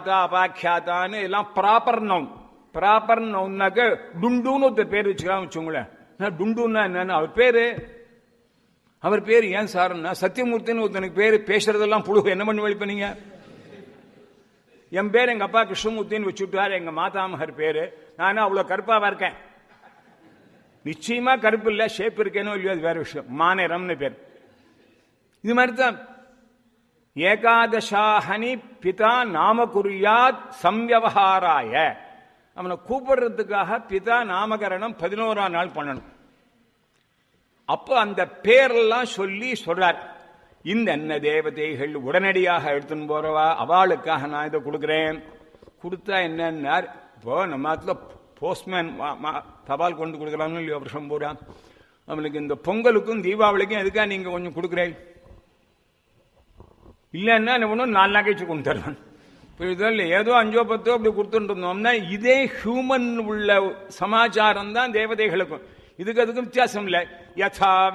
ஆக்கியாதா அபாக்கியாதான்னு எல்லாம் proper noun proper நவுன்னாக்க டுண்டுன்னு ஒருத்தர் பேர் வச்சுக்கலாம் வச்சுங்களேன் நான் டுண்டுன்னா என்னன்னு அவர் பேரு அவர் பேர் ஏன் சார்னா சத்தியமூர்த்தின்னு ஒருத்தனுக்கு பேரு பேசுறதெல்லாம் புழு என்ன பண்ணி வழிப்ப நீங்க என் பேர் எங்க அப்பா கிருஷ்ணமூர்த்தின்னு வச்சுட்டாரு எங்க மாதாமகர் பேரு நானும் அவ்வளவு கருப்பாவா இருக்கேன் நிச்சயமா கருப்பு இல்ல ஷேப் இருக்கேனோ இல்லையோ அது வேற விஷயம் மாநேரம்னு பேர் இது மாதிரி தான் ஏகாதசாஹனி பிதா நாம குறியாத் சம்யவஹாராய அவனை கூப்பிடுறதுக்காக பிதா நாமகரணம் பதினோராம் நாள் பண்ணணும் அப்போ அந்த பேரெல்லாம் சொல்லி சொல்றார் இந்த என்ன தேவதைகள் உடனடியாக எடுத்துன்னு போறவா அவளுக்காக நான் இதை கொடுக்குறேன் கொடுத்தா என்னன்னார் இப்போ நம்ம இடத்துல போஸ்ட்மேன் தபால் கொண்டு கொடுக்குறான்னு இல்லையோ வருஷம் பூரா அவனுக்கு இந்த பொங்கலுக்கும் தீபாவளிக்கும் எதுக்காக நீங்க கொஞ்சம் கொடுக்குறேன் இல்லைன்னா ஒன்றும் நாலு நகைச்சு கொண்டு தருவான் புரியுதோ இல்லை ஏதோ அஞ்சோ பத்தோ அப்படி கொடுத்துட்டு இருந்தோம்னா இதே ஹியூமன் உள்ள சமாச்சாரம் தான் தேவதைகளுக்கும் இதுக்கு அதுக்கும் வித்தியாசம் இல்லை யதா